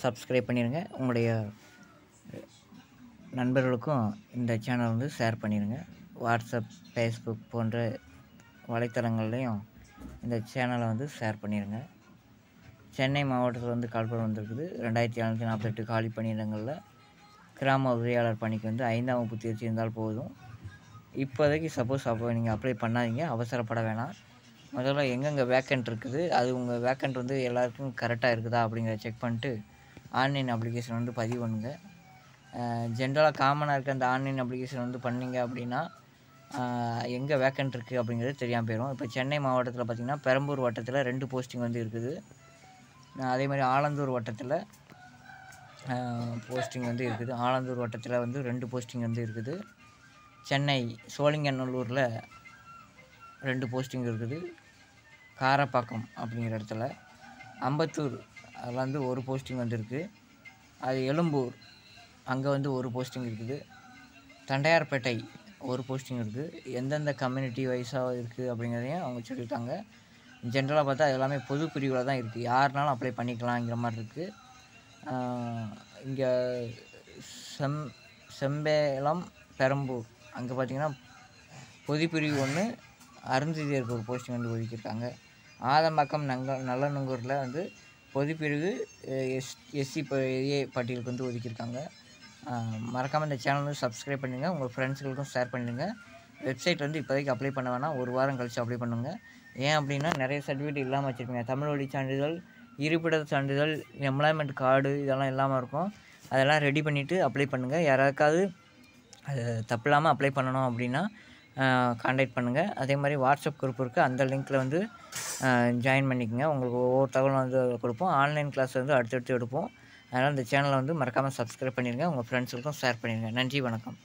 subscribe பண்ணிடுங்க உங்களுடைய நண்பர்களுக்கும் இந்த சேனல் வந்து ஷேர் பண்ணிடுங்க வாட்ஸ்அப் ஃபேஸ்புக் போன்ற வலைத்தளங்கள்லையும் இந்த சேனலை வந்து ஷேர் பண்ணிடுங்க சென்னை மாவட்டத்தில் வந்து கால்படம் வந்திருக்குது ரெண்டாயிரத்தி எழுநூற்றி நாற்பத்தெட்டு காலி பணியிடங்களில் கிராம உதவியாளர் பணிக்கு வந்து ஐந்தாம் வகுப்பு தேர்ச்சி இருந்தால் போதும் இப்போதைக்கு சப்போஸ் அப்போ நீங்கள் அப்ளை பண்ணாதீங்க அவசரப்பட வேணாம் முதல்ல எங்கெங்கே வேக்கண்ட் இருக்குது அது உங்கள் வேக்கண்ட் வந்து எல்லாருக்கும் கரெக்டாக இருக்குதா அப்படிங்கிறத செக் பண்ணிட்டு ஆன்லைன் அப்ளிகேஷன் வந்து பதிவு பண்ணுங்க ஜென்ரலாக காமனாக இருக்க அந்த ஆன்லைன் அப்ளிகேஷன் வந்து பண்ணீங்க அப்படின்னா எங்கே வேக்கண்ட் இருக்குது அப்படிங்கிறது தெரியாமல் போயிடும் இப்போ சென்னை மாவட்டத்தில் பார்த்திங்கன்னா பெரம்பூர் வட்டத்தில் ரெண்டு போஸ்டிங் வந்து இருக்குது அஹ் அதே மாதிரி ஆலந்தூர் வட்டத்தில் போஸ்டிங் வந்து இருக்குது ஆலந்தூர் வட்டத்தில் வந்து ரெண்டு போஸ்டிங் வந்து இருக்குது சென்னை சோழிங்கநல்லூரில் ரெண்டு போஸ்டிங் இருக்குது காரப்பாக்கம் அப்படிங்கிற இடத்துல அம்பத்தூர் அதில் வந்து ஒரு போஸ்டிங் வந்திருக்கு அது எழும்பூர் அங்கே வந்து ஒரு போஸ்டிங் இருக்குது தண்டையார்பேட்டை ஒரு போஸ்டிங் இருக்குது எந்தெந்த கம்யூனிட்டி வைஸாக இருக்குது அப்படிங்கிறதையும் அவங்க சொல்லிட்டாங்க ஜென்ரலாக பார்த்தா அது எல்லாமே பொது பிரிவில் தான் இருக்குது யாருனாலும் அப்ளை பண்ணிக்கலாங்கிற மாதிரி இருக்குது இங்கே செம் செம்பேலம் பெரம்பூர் அங்கே பார்த்தீங்கன்னா பொதுப்பிரிவு ஒன்று அருந்ததியருக்கு ஒரு போஸ்டிங் வந்து ஒதுக்கியிருக்காங்க ஆதம்பாக்கம் நங்க நல்லநுங்கூரில் வந்து பொதுப்பிரிவு எஸ் எஸ்சி ஏ பட்டியலுக்கு வந்து ஒதுக்கியிருக்காங்க மறக்காமல் இந்த சேனல் வந்து சப்ஸ்கிரைப் பண்ணுங்கள் உங்கள் ஃப்ரெண்ட்ஸுகளுக்கும் ஷேர் பண்ணிடுங்க வெப்சைட் வந்து இப்போதைக்கு அப்ளை பண்ண வேணாம் ஒரு வாரம் கழித்து அப்ளை பண்ணுங்க ஏன் அப்படின்னா நிறைய சர்டிஃபிகேட் இல்லாமல் வச்சுருப்பீங்க தமிழ் வழி சான்றிதழ் இருப்பிட சான்றிதழ் எம்ப்ளாய்மெண்ட் கார்டு இதெல்லாம் இல்லாமல் இருக்கும் அதெல்லாம் ரெடி பண்ணிவிட்டு அப்ளை பண்ணுங்கள் யாராருக்காவது அது தப்பில்லாமல் அப்ளை பண்ணணும் அப்படின்னா காண்டாக்ட் பண்ணுங்கள் அதே மாதிரி வாட்ஸ்அப் குரூப் இருக்குது அந்த லிங்க்கில் வந்து ஜாயின் பண்ணிக்கோங்க உங்களுக்கு ஒவ்வொரு தகவலும் வந்து கொடுப்போம் ஆன்லைன் கிளாஸ் வந்து அடுத்தடுத்து எடுப்போம் அதனால் இந்த சேனலை வந்து மறக்காமல் சப்ஸ்கிரைப் பண்ணிடுங்க உங்கள் ஃப்ரெண்ட்ஸுக்கும் ஷேர் பண்ணிடுங்க நன்றி வணக்கம்